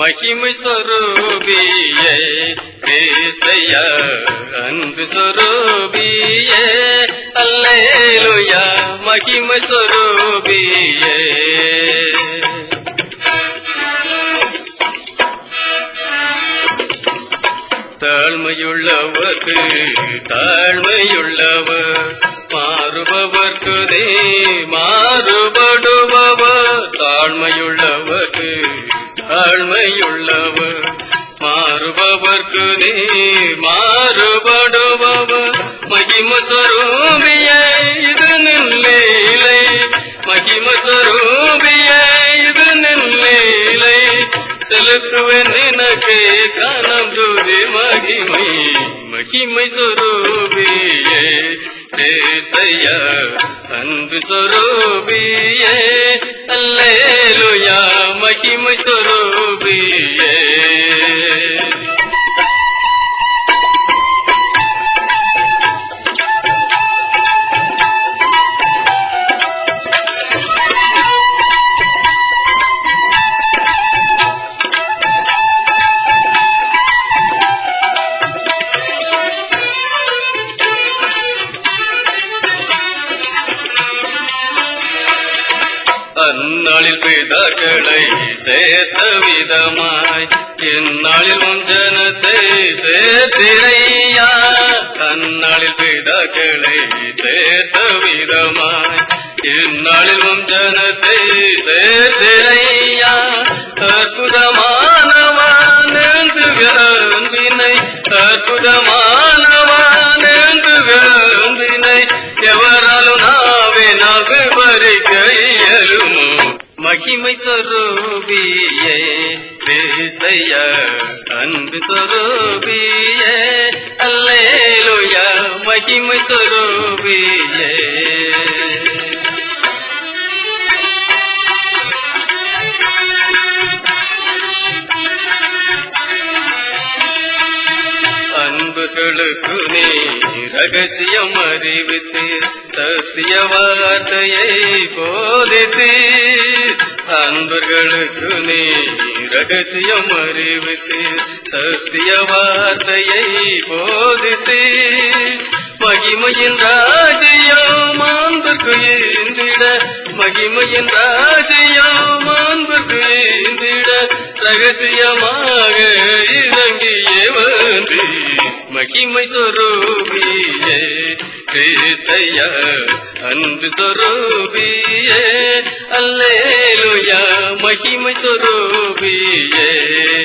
மகிமை சொரூபியே கிறிஸ்தைய அன்பு சொரூபியே அல்லேலுயா மகிமை சொரூபியே தாழ்மையுள்ளவர்க்கு தாழ்மையுள்ளவர் மாறுபவர்க்கு நீ மாறுபடுபவர் தாழ்மையுள்ளவர்க்கு தாழ்மையுள்ளவர் மாறுபவர்க்கு நீ மாறுபடுபவர் மகிமஸ்வரூபிய இது நில்லை மகிமஸ்வரூபிய இது நில்லை செலுத்துவேன் நினக்கு காணம் துதி மகிமை மகிமை சொரூபியே தேசைய அன்பு சொரூபியே அல்லேலுயா மகிமை சொரூபியே அந்நாளில் பிதாக்களை சேர்த்த விதமாய் இந்நாளில் உன் ஜனத்தை சேர்த்திரையா அந்நாளில் பிதாக்களை சேர்த்த விதமாய் இந்நாளில் உன் ஜனத்தை சேர்த்திரையா அற்புதமானவான் என்று அன்பினை அற்புதமானவான் என்று அன்பினை எவராலும் நாவே நாவு பறிக்க இயலுமோ மகிமை சொரூபியே தேசைய அன்பு சொரூபியே அல்லேலுயா மகிமை சொரூபியே அன்புகளுக்கு நீ ரகசியம் அறிவித்து சத்திய வார்த்தையை போதித்து அன்பர்களுக்கு நீ ரகசியம் அறிவித்து சத்திய வார்த்தையை போதித்து மகிமையின் ராஜ்யம் அன்புக்கு ஏந்திட மகிமையின் ராஜ்யம் அன்புக்கு ஏந்திட ரகசியமாக இறங்கியே வந்து மகிமை சொரூபியே கிறிஸ்தையா அன்பு சொரூபியே அல்லேலுயா மகிமை சொரூபியே